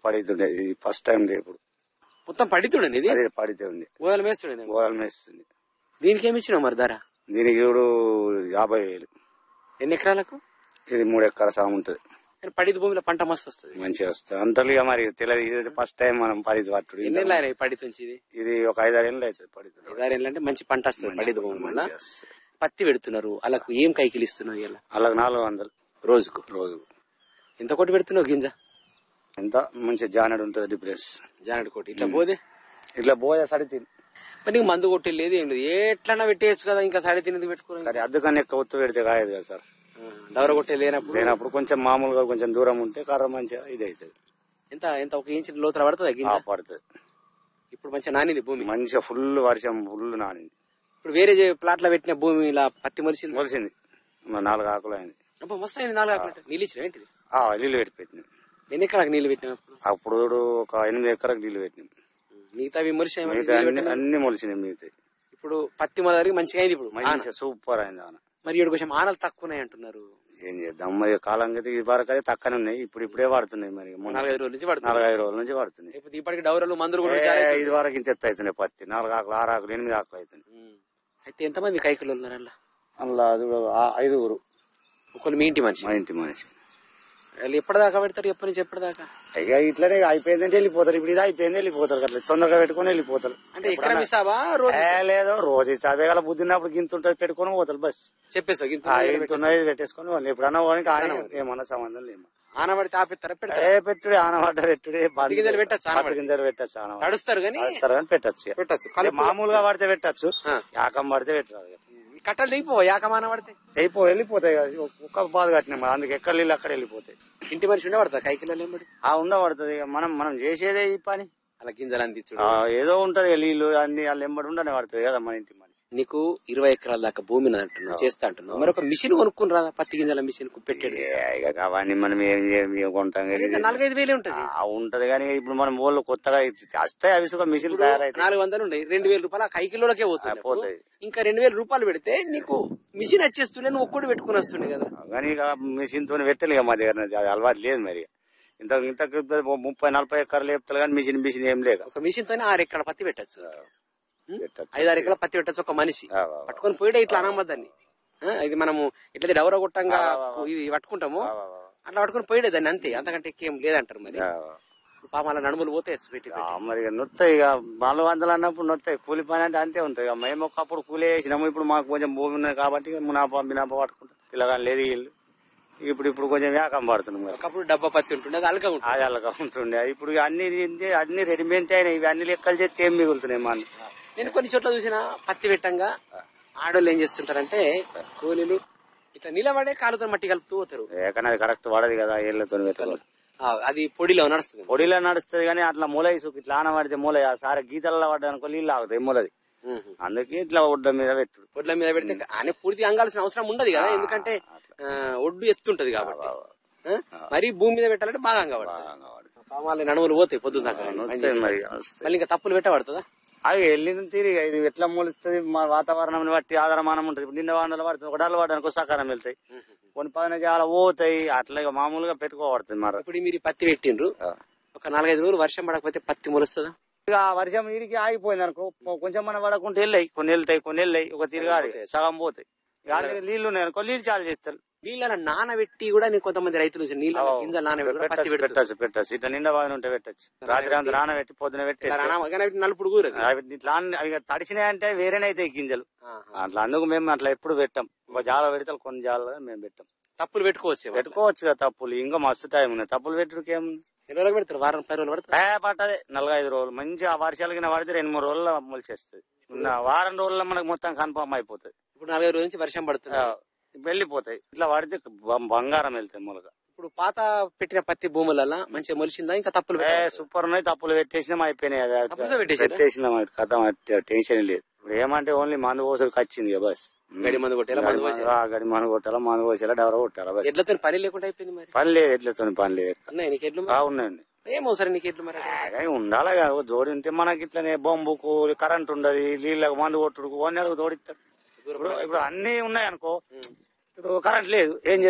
పడుతుండే ఇది first time ఇప్పుడు మొత్తం పడితుడండి ఇది అదే పడితే ఉంది గోదలు మేస్తుడే గోదాలు మేస్తుంది దీనికి ఏమి ఇచ్చినావు మరి ధర దీనికి ఇప్పుడు యాభై వేలు ఎన్ని ఎకరాలకు ఇది మూడు ఎకరాల సాగు ఉంటుంది కానీ పడిత భూమిలో పంట మస్తు వస్తుంది మంచిగా వస్తుంది అంతలుగా మరి తెలియదు ఇది ఫస్ట్ టైం మనం పడితే పట్టుడు ఎన్ని ఏళ్ళు అయినాయి పడిత నుంచి ఇది ఇది ఒక ఐదారు ఏళ్ళు అవుతుంది పడుతుంది ఐదారు ఏళ్ళు అంటే మంచి పంట వస్తుంది పడిత భూమి వల్ల మంచిగా వస్తుంది. పత్తి పెడుతున్నారు అలాకు ఏం కైకిలు ఇస్తున్నావు ఇలా అలాగ నాలుగు వందలు రోజుకు రోజు ఎంత కొట్టి పెడుతున్నావు గింజ ఎంత మంచి జానడు ఉంటుంది డిఫరెన్స్ జానడు కోటి ఇట్లా పోదే ఇట్లా పోయా సడి తిని మరి నీకు మందు కొట్టి లేదు ఏం లేదు ఎట్లన్నా పెట్టేయచ్చు కదా ఇంకా సడి తినేది పెట్టుకోవాలి కానీ అద్దెకన్నా ఎక్కువ ఒత్తు పెడితే కాయదు కదా సార్ డవర కొట్టే లేనప్పుడు లేనప్పుడు కొంచెం మామూలుగా కొంచెం దూరం ఉంటే కర్ర మంచిగా ఇది అవుతుంది ఎంత ఎంత ఒక ఇంచు లోతుల పడుతుంది గింజ పడుతుంది ఇప్పుడు మంచిగా నానింది భూమి మంచిగా ఫుల్ వర్షం ఫుల్ నానింది ఇప్పుడు వేరే జే- ప్లాట్ల పెట్టిన భూమి ఇలా పత్తి మొలిసింది మొలిసింది మరి నాలుగు ఆకులు అయింది అబ్బా మస్తు అయింది నాలుగు ఆకులు నీళ్ళు ఇచ్చిన ఏంటిది ఆ నీళ్ళు పెట్టి పెట్టినాం ఎన్ని ఎకరాలకు నీళ్ళు పెట్టినావు అప్పుడు అప్పుడు ఒక ఎనిమిది ఎకరాలకు నీళ్ళు పెట్టినాం మిగతావి మొలిసినాయి మరి మిగతా నీళ్ళు అన్ని పెట్టినా? అన్ని మొలిసినాయి మిగతా ఇప్పుడు పత్తి మొదలకి మంచిగా అయింది ఇప్పుడు ఆన. మంచిగా సూపర్ అయింది ఆన మరి ఇక్కడ కొంచెం ఆనలు తక్కువ ఉన్నాయి అంటున్నారు ఏం చేద్దాం మరి కాలం అయితే ఇది వరకు అయితే తక్కువనే ఉన్నాయి ఇప్పుడు ఇప్పుడే పడుతున్నాయి మరి మొన్న నాలుగైదు రోజుల నుంచి పడుతుంది నాలుగైదు రోజుల నుంచి పడుతున్నాయి లేకపోతే ఇప్పటికి డౌరలు మందులు కూడా ఏ, చాలా అవుతుంది. ఇది వరకు ఇంత ఎత్తు అవుతున్నాయి పత్తి నాలుగు ఆకులు ఆరు ఆకులు ఎనిమిది ఆకులు అవుతున్నాయి ఉమ్. అయితే ఎంతమంది కైకులు ఉన్నారు అలా అందులో అది కూడా ఆ ఐదుగురు ఒకళ్ళు మీ ఇంటి మనిషి మా ఇంటి మనిషి వాళ్ళు ఎప్పటిదాకా పెడతారు ఎప్పటి నుంచి ఎప్పటిదాకా ఇక ఇట్లనే అయిపోయిందంటే వెళ్ళిపోతారు ఇప్పుడు ఇది అయిపోయింది వెళ్ళిపోతారు అట్లా తొందరగా పెట్టుకొని వెళ్ళిపోతారు అంటే ఎకరం ఇస్తావా రోజు ఏ, లేదు రోజు చావే గల బుద్ధినప్పుడు గింత ఉంటుంది పెట్టుకొని పోతారు బస్ చెప్పేస్తావు ఇంత ఆ, ఇంత ఉన్నది పెట్టేసుకొని వాళ్ళు ఎప్పుడన్నా పోనీ కానీ ఏమన్నా సంబంధం లేదు ఆనబడితే ఆపిస్తారా పెడతారా ఏ పెట్టుడే ఆనబడ్డ పెట్టుడే పత్తి గింజలు పెట్టొచ్చు, ఆనబడి. పత్తి గింజలు పెట్టచ్చు ఆనబడ్డ తడుస్తారు కానీ పెడతారు కానీ పెట్టచ్చు ఇక. పెట్టచ్చు అదే మామూలుగా పడితే పెట్టచ్చు ఆ. యాకం పడితే పెట్టరాదు ఇక. కట్టలు దిగిపోవా యాకమాన పడితే అయిపో వెళ్ళిపోతాయి కదా. ఒక్క బాధ కట్టినాం మరి అందుకే ఎక్కడ నీళ్ళు అక్కడ వెళ్ళిపోతాయి ఇంటి మనిషి ఉండే పడతా కైకిలో ఏమడి ఆ ఉండబడుతుంది ఇక మనం మనం చేసేదే ఈ పని అలా గింజలు అందించుడు ఆ, ఏదో ఉంటది ఇక నీళ్ళు అన్ని వాళ్ళు ఎంబడి ఉండనే పడుతుంది కదా మన ఇంటి మనిషి నీకు ఇరవై ఎకరాల దాకా భూమి ఉన్నది అంటున్నావు చేస్తా అంటున్నావు మరి ఒక మిషన్ కొనుక్కుని రాదా పత్తి గింజల మిషన్ పెట్టాడు ఏ, ఇక అవన్నీ మనం ఏం చేయం, ఏం కొంటాం కానీ ఇంకా నాలుగైదు వేలే ఉంటది ఆ, ఉంటది కానీ ఇప్పుడు మనం ఊళ్ళో కొత్తగా ఇది వస్తాయి అవి సుగా మిషన్ తయారైతే నాలుగు వందలు ఉన్నాయి రెండు వేల రూపాయలు ఆ కైకిలోకే పోతుంది అప్పుడు. పోతాయి. ఇంకా రెండు వేల రూపాయలు పెడితే నీకు మిషన్ వచ్చేస్తుండే నువ్వు ఒక్కడు పెట్టుకుని వస్తుండే కదా కానీ ఇక మిషన్ తో పెట్టలే మా దగ్గర అది అలవాటు లేదు మరి ఇంత ఇంత ముప్పై నలభై ఎకరాలు లేపుతారు కానీ మిషన్ మిషన్ ఏం లేక ఒక మిషన్ తోనే ఆరు ఎకరాల పత్తి పెట్టచ్చు పెట్టచ్చు. ఐదారు ఎకరాల పత్తి పెట్టచ్చు ఒక మనిషి ఆ, ఆ, ఆ. పట్టుకొని పోయిడే ఇట్లా అనమ్మద్దాన్ని ఆ, ఇది మనము ఇట్లా డవర కొట్టంగా ఇది పట్టుకుంటాము ఆ, ఆ, అట్లా పట్టుకొని పోయిడే దాన్ని అంతే అంతకంటే ఏం లేదంటారు మరి ఆ. పాపం అలా నడుములు పోతే పెట్టి ఆ, మరి ఇక నొత్తాయి ఇక నాలుగు వందలు అన్నప్పుడు నొత్తాయి కూలి పని అంటే అంతే ఉంటుంది ఇక మేము ఒకప్పుడు కూలి వేసినాము ఇప్పుడు మాకు కొంచెం భూమి ఉన్నది కాబట్టి ఇక మునాపా మినాప పట్టుకుంటాం పిల్లగాని లేదు ఇల్లు ఇప్పుడు ఇప్పుడు కొంచెం వ్యాకం పడుతుంది మరి ఒకప్పుడు డబ్బా పత్తి ఉంటుండే అది అలగా ఉంటుంది అది అలాగా ఉంటుండే ఇప్పుడు ఇక అన్ని ఏంటి, అన్ని రెడీమేడ్ అయినాయి ఇవి అన్ని లెక్కలు చేస్తే ఏం మిగులుతున్నాయి మన నేను కొన్ని చోట్ల చూసిన పత్తి పెట్టంగా ఆడోళ్ళు ఏం చేస్తుంటారంటే కూలీలు ఇట్లా నిలబడే కాలుతో మట్టి కలుపుతూ పోతారు ఏకన్నా అది కరెక్ట్ పడదు కదా ఏళ్ళతో పెట్టాలి ఆ, అది పొడిలో నడుస్తుంది పొడిలో నడుస్తుంది కానీ అట్లా మూల ఇసుకు ఇట్లా ఆన పడితే మూల సారే గీతల్లో పడ్డానుకో నీళ్ళు ఆగుతాయి మూలది మ్మ్. అందుకే ఇట్లా ఒడ్డ మీద పెట్టుడు ఒడ్ల మీద పెడితే ఆయన పూర్తిగా అంగాల్సిన అవసరం ఉండదు కదా ఎందుకంటే ఆ, ఒడ్డు ఎత్తుంటది కాబట్టి ఆ? మరి భూమి మీద పెట్టాలంటే బాగా అంగబడతాయి పామాలి నడుములు పోతాయి పొద్దున్న దాకా కానీ. వస్తాయి మరి వస్తాయి. మళ్ళీ ఇంకా తప్పులు పెట్టబడుతుందా అవి వెళ్ళిన తీరి ఇది ఎట్లా మూలుస్తుంది మా వాతావరణం బట్టి ఆధారమానం ఉంటుంది ఇప్పుడు నిన్న వానలు పడుతుంది ఒక డల్లు పడడానికి సకాలం వెళ్తాయి కొన్ని పదిన చాలా పోతాయి అట్లా ఇక మామూలుగా పెట్టుకోబడుతుంది మరి ఇప్పుడు మీరు ఈ పత్తి పెట్టిండ్రు ఒక నాలుగైదు రోజులు వర్షం పడకపోతే పత్తి మొలుస్తుందా ఇక ఆ వర్షం వీడికి ఆగిపోయింది అనుకో కొంచెం మన పడకుంటే వెళ్ళాయి కొన్ని వెళ్తాయి కొన్ని వెళ్ళాయి ఒక తిరగాలి సగం పోతాయి ఇక ఆడ నీళ్లు ఉన్నాయి అనుకో నీళ్ళు చాలు చేస్తారు నీళ్ళ నానబెట్టి కూడా నేను కొంతమంది రైతులు చూసాను నీళ్ళ గింజలు నానబెట్టి కూడా పత్తి పెట్టచ్చు పెడతారు పెట్టచ్చు పెట్టచ్చు ఇట్లా నిండా బాగా ఉంటే పెట్టచ్చు రాత్రి అంతా నానబెట్టి పొద్దున పెట్టి ఇలా నానబెట్టి నలుపుడు కూరది అవి ఇట్లా అన్ని- అవి తడిచినాయి అంటే వేరేనే అవుతాయి గింజలు ఆహా. అట్లా అందుకు మేము అట్లా ఎప్పుడు పెట్టాం ఒక జాల పెడితే కొన్ని జాల మేము పెట్టాం తప్పులు పెట్టుకోవచ్చు పెట్టుకోవచ్చు కదా తప్పులు ఇంకా మస్తు టైం ఉన్నాయి తప్పులు పెట్టుడికి ఏం ఎన్ని రోజులు పెడతారు వారం పది రోజులు పెడతారు ఏ పట్టదే నలభై ఐదు రోజులు మంచి ఆ వర్షాలు కింద పడితే రెండు మూడు రోజుల్లో మొలిచేస్తుంది ఉన్న వారం రోజుల్లో మనకు మొత్తం కన్ఫర్మ్ అయిపోతుంది ఇప్పుడు నాలుగైదు రోజుల నుంచి వర్షం పడుతుంది ఆ, వెళ్ళిపోతాయి ఇట్లా పడితే బం- బంగారం వెళ్తాయి మొలక ఇప్పుడు పాత పెట్టిన పత్తి భూములలో మంచిగా మొలిచిందా ఇంకా తప్పులు ఏ పెట్టాలా? సూపర్ ఉన్నాయి తప్పులు పెట్టేసినాం అయిపోయినాయి అవి తప్పులు పెట్టేసారా? పెట్టేసినాం అవి కథ టెన్షన్ లేదు ఇప్పుడు ఏమంటే ఓన్లీ మందు పోసరికి వచ్చింది ఇక బస్ గడి మందు కొట్టేలా మందు పోసి ఆ, గడి మందు కొట్టాలా మందు పోసేలా డెవర కొట్టాలా బస్ ఎడ్లతో పని లేకుండా అయిపోయింది మరి పని లేదు ఎట్లతో పని లేదు అన్నాయి నీకు ఎడ్లు ఆ, మరి? ఉన్నాయండి ఏమో సరే నీకు ఎడ్లు మరి ఏ, ఉండాలి కదా ఓ జోడి ఉంటే మనకి ఇట్లనే బొంబుకు కరెంట్ ఉండదు నీళ్ళకు మందు కొట్టుడుకు వన్ అడుగు జోడిస్తాడు ఇప్పుడు ఇప్పుడు అన్ని ఉన్నాయి అనుకో ఇప్పుడు కరెంట్ లేదు ఏం చేస్తాం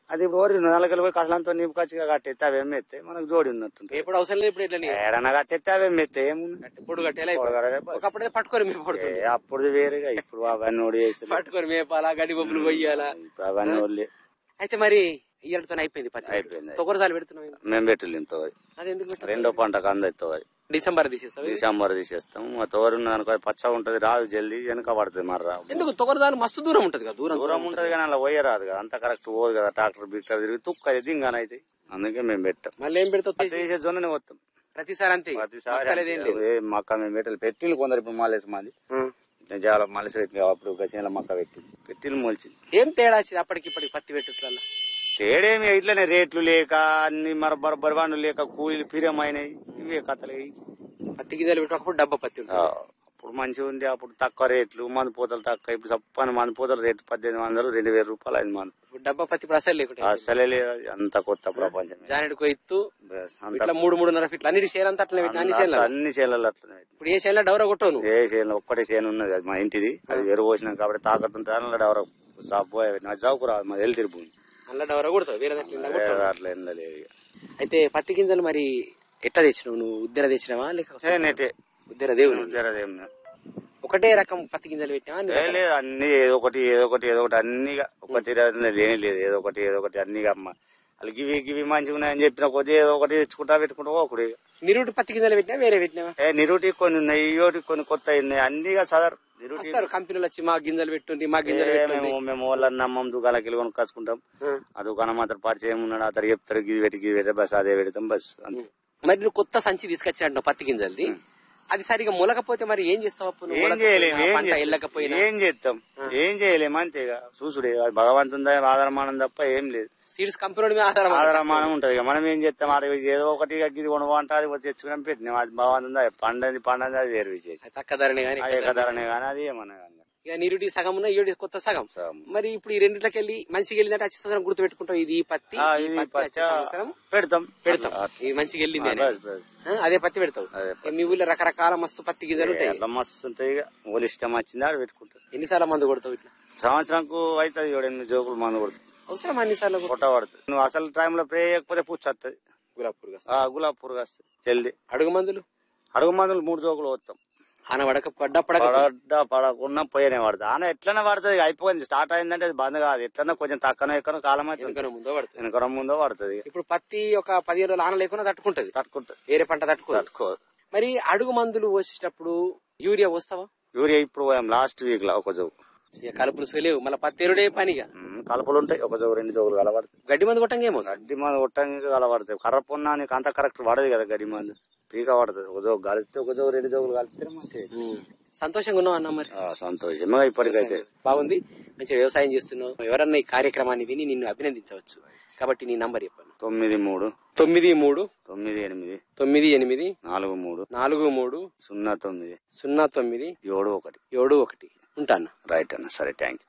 అది ఓరి నెలకలు పోయి కసలంతో నింపుకొచ్చి కట్టెత్తే అవి ఎత్తేస్తే మనకు జోడి ఉన్నట్టుంటుంది ఎప్పుడు అవసరం లేదు ఇప్పుడు ఎట్లా ఏడన్నా కట్టెత్తే అవి ఎత్తే ఏముంది పొడు కట్టేలా పొడగడలే. ఒకప్పుడు పట్టుకొని మేము పడుతుంది ఏ, అప్పుడు వేరేగా ఇప్పుడు అవన్నీ ఓడి చేస్తారు పట్టుకొని మేపాలా గడ్డి బొబ్బులు కొయ్యాలా ఇప్పుడు అవన్నీ ఓడి అయితే మరి ఇయ్యలతో అయిపోయింది పత్తి అయిపోయింది. తొగరసాలు పెడుతున్నాం ఇంకా. మేము పెట్టలేం తోరి అది ఎందుకు పెట్టాలి? రెండో పంటకు అందరి తోరి డిసెంబర్ తీసేస్తావు ఇది? డిసెంబర్ తీసేస్తాం ఆ తోరి అనుకో పచ్చగా ఉంటది రాదు జల్దీ వెనక పడుతుంది మరి రాదు ఎందుకు తొగరదాలు మస్తు దూరం ఉంటది కదా దూరం దూరం ఉంటది కానీ అలా పోయే రాదు కదా అంత కరెక్ట్ పోదు కదా ట్రాక్టర్ బిక్టర్ తిరిగి తుక్క దింగానైతే అందుకే మేము పెట్టాం మళ్ళీ ఏం పెడతావు పత్తి తీసే జొన్ననే వస్తాం ప్రతిసారి అంతే ఇక. ప్రతిసారి మక్కలేదేం లేదు ఏ మక్క మేము పెట్టాలి పెట్టిలు కొందరు ఇప్పుడు మాలేసి మాది ఆ. ఇట్లా చాలా మలిసి పెట్టి అప్పుడు ఒక చేనుల మక్క పెట్టింది పెట్టిలు మొలిచింది ఏం తేడా వచ్చింది అప్పటికి ఇప్పటికి పత్తి పెట్టుట్లలో తేడేమి ఇట్లనే రేట్లు లేక అన్ని మర బరబరవాణులు లేక కూలీలు పిరమైనాయి ఇవే కథలు ఇవి. పత్తి గింజలు పెట్టినప్పుడు డబ్బా పత్తి ఉంటుంది ఆ, అప్పుడు మంచిగా ఉంది అప్పుడు తక్కువ రేట్లు మందు పోతలు తక్కువ ఇప్పుడు చప్పని మందు పోతల రేటు పద్దెనిమిది వందలు రెండు వేల రూపాయలు అయింది మందు ఇప్పుడు డబ్బా పత్తి ఇప్పుడు అసలు లేకుంటే అసలే లేదు అది. అంత కొత్త ప్రపంచం జానెడు కొయ్యత్తు బస్ అంత ఇట్లా మూడు మూడున్నర ఫీట్లు అన్ని చేయాలి అంతా అట్లా పెట్టిన అన్ని చేయాలి అన్ని చేనులలో అట్లనే పెట్టినాం. ఇప్పుడు ఏ చేయాలి డౌరా కొట్టవు నువ్వు ఏ చేను ఒక్కటే చేను ఉన్నది అది మా ఇంటిది అది ఎరువు పోసినాం కాబట్టి తాకట్టు అందులో ఎవరో సాపు చౌకు రాదు మా ఎల్లు తిరిగి అల్ల డౌరా కొడతావు వేరే దాంట్లో ఇలా కొట్టవు. అట్లా ఏం లేదు ఇక. అయితే పత్తి గింజలు మరి ఎట్లా తెచ్చినావు నువ్వు ఉద్దెర తెచ్చినావా లేక ఏ నెటే ఉద్దెర దేవుడు జరదేం లేదు. ఒకటే రకం పత్తి గింజలు పెట్టినావా అన్ని ఏ రకాలు? లేదు అన్ని ఏదో ఒకటి ఏదో ఒకటి ఏదో ఒకటి అన్నిగా ఒక తీరాది లేని లేదు ఏదో ఒకటి ఏదో ఒకటి అన్నిగా అమ్మ వాళ్ళు గివి గివి మంచిగా ఉన్నాయని చెప్పిన కొద్ది ఏదో ఒకటి తెచ్చుకుంటా పెట్టుకుంటా ఒకటి నిరుడు పత్తి గింజలు పెట్టినా వేరే పెట్టినావా ఏ నిరుటి కొన్ని ఉన్నాయి ఇయోటి కొన్ని కొత్త ఉన్నాయి అన్నిగా సదరు నిరుటి వస్తారు కంపెనీలు వచ్చి మా గింజలు పెట్టుండి మా గింజలు ఏ పెట్టుండి మేము మేము వాళ్ళని నమ్మం దుకాణానికి వెళ్ళి కొనుక్కొచ్చుకుంటాం ఆ. ఆ దుకాణం మాత్రం పరిచయం ఉన్నాడు అతడు చెప్తారు గిది పెట్టి గిది పెట్టి బస్ అదే పెడతాం బస్ అంతే మరి నువ్వు కొత్త సంచి తీసుకొచ్చినట్టు పత్తి గింజలది అది సరిగా మొలకపోతే మరి ఏం చేస్తావు అప్పుడు నువ్వు ఏం మొలకపోయినా, చేయలేము ఏం పంట చే- వెళ్ళకపోయినా ఏం చేస్తాం ఏం చేయలేము అంతేగా చూసుడే అది భగవంతుందా ఆధారమానం తప్ప ఏం లేదు సీడ్స్ కంపెనీ మీద ఆధారం ఆధారమానం ఉంటది ఇక మనం ఏం చేస్తాం ఆడ ఏదో ఒకటి ఇక ఇది కొనుగోంట అది వచ్చి తెచ్చుకుని పెట్టినాం అది భగవంతుందా పండది పండది అది వేరు విశేషం అది తక్కువ ధరనే కానీ అది ఏకధరనే కానీ అది ఏమన్నా కానీ ఇక నిరుడి సగం ఉన్న ఈడి కొత్త సగం సగం. మరి ఇప్పుడు ఈ రెండిట్లకి వెళ్ళి మంచిగా వెళ్ళిందంటే వచ్చే సంవత్సరం గుర్తు పెట్టుకుంటాం ఇది ఈ పత్తి ఆ, ఈ ఇది పత్తి పచ్చ వచ్చే సంవత్సరం పెడతాం పెడతాం ఆ, ఇది మంచిగా వెళ్ళింది అని. బస్, బస్. ఆ, అదే పత్తి పెడతావు అదే ఇక మీ ఊళ్ళో రకరకాల మస్తు పత్తి గింజలు ఉంటాయి అట్లా మస్తు ఉంటాయి ఇక వాళ్ళు ఇష్టం వచ్చింది ఆడ పెట్టుకుంటారు ఎన్నిసార్లు మందు కొడతావు ఇట్లా సంవత్సరంకు అవుతుంది ఏడు ఎనిమిది జోకులు మందు కొడుతుంది అవసరం అన్నిసార్లు కొడతావు పొట్ట పడుతుంది నువ్వు అసలు టైంలో ప్రే చేయకపోతే పుచ్చి వస్తుంది గులాబ్ పురుగు ఆ గులాబ్ పురుగు వస్తుంది జల్దీ అడుగు మందులు అడుగు మందులు మూడు జోకులు వస్తాం ఆన పడక పడ్డ పడక పడడ్డా పడకుండా పోయేనే పడుతుంది ఆన ఎట్లనే పడుతుంది ఇక అయిపోయింది స్టార్ట్ అయిందంటే అది బంద్ కాదు ఎట్లన్నా కొంచెం తక్కువ ఎక్కనో కాలం అవుతుంది వెనుకన ముందో పడుతుంది వెనకరం ముందో పడుతుంది ఇప్పుడు పత్తి ఒక పదిహేను రోజులు ఆన లేకుండా తట్టుకుంటది తట్టుకుంటుంది వేరే పంట తట్టుకోదు తట్టుకోదు మరి అడుగు మందులు పోసేటప్పుడు యూరియా పోస్తావా యూరియా ఇప్పుడు పోయాం లాస్ట్ వీక్ లో ఒక జోగు ఇక కలుపులు సోలేవు మళ్ళీ పత్తి ఎరుడే పనిగా ఉమ్, కలుపులు ఉంటాయి ఒక జోగు రెండు జోగులు కలబడతాయి గడ్డి మందు కొట్టంగా ఏమో గడ్డి మందు కొట్టడానికి కలబడతాయి కర్ర పొన్న నీకు అంత కరెక్ట్ పడదు కదా గడ్డి మందు పీక పడుతుంది ఒక జోగు కలిస్తే ఒక జోగు రెండు జోగులు కలిస్తే మంచిగా సంతోషంగా ఉన్నావు అన్న మరి ఆ, సంతోషంగా ఇప్పటికైతే బాగుంది మంచిగా వ్యవసాయం చేస్తున్నావు ఎవరన్నా ఈ కార్యక్రమాన్ని విని నిన్ను అభినందించవచ్చు కాబట్టి నీ నంబర్ చెప్పాను తొమ్మిది మూడు తొమ్మిది మూడు తొమ్మిది ఎనిమిది తొమ్మిది ఎనిమిది నాలుగు మూడు నాలుగు మూడు సున్నా తొమ్మిది సున్నా తొమ్మిది ఏడు ఒకటి ఏడు ఒకటి ఉంటాను రైట్ అన్న సరే థ్యాంక్ యూ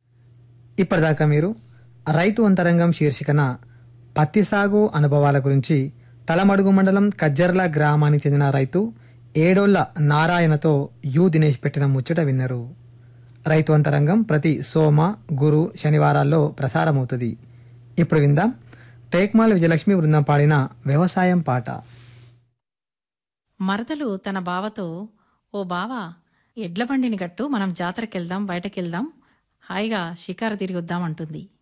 ఇప్పటిదాకా మీరు రైతు అంతరంగం శీర్షికన పత్తి సాగు అనుభవాల గురించి తలమడుగు మండలం కజ్జర్ల గ్రామానికి చెందిన రైతు ఏడోళ్ల నారాయణతో యు దినేష్ పెట్టిన ముచ్చట విన్నారు రైతు అంతరంగం ప్రతి సోమ గురు శనివారాల్లో ప్రసారమవుతుంది ఇప్పుడు విందాం టేక్మాల్ విజయలక్ష్మి బృందం పాడిన వ్యవసాయం పాట మరదలు తన బావతో ఓ బావా ఎడ్ల బండిని గట్టు మనం జాతరకెళ్దాం బయటకెళ్దాం హాయిగా షికారు తిరిగొద్దాం అంటుంది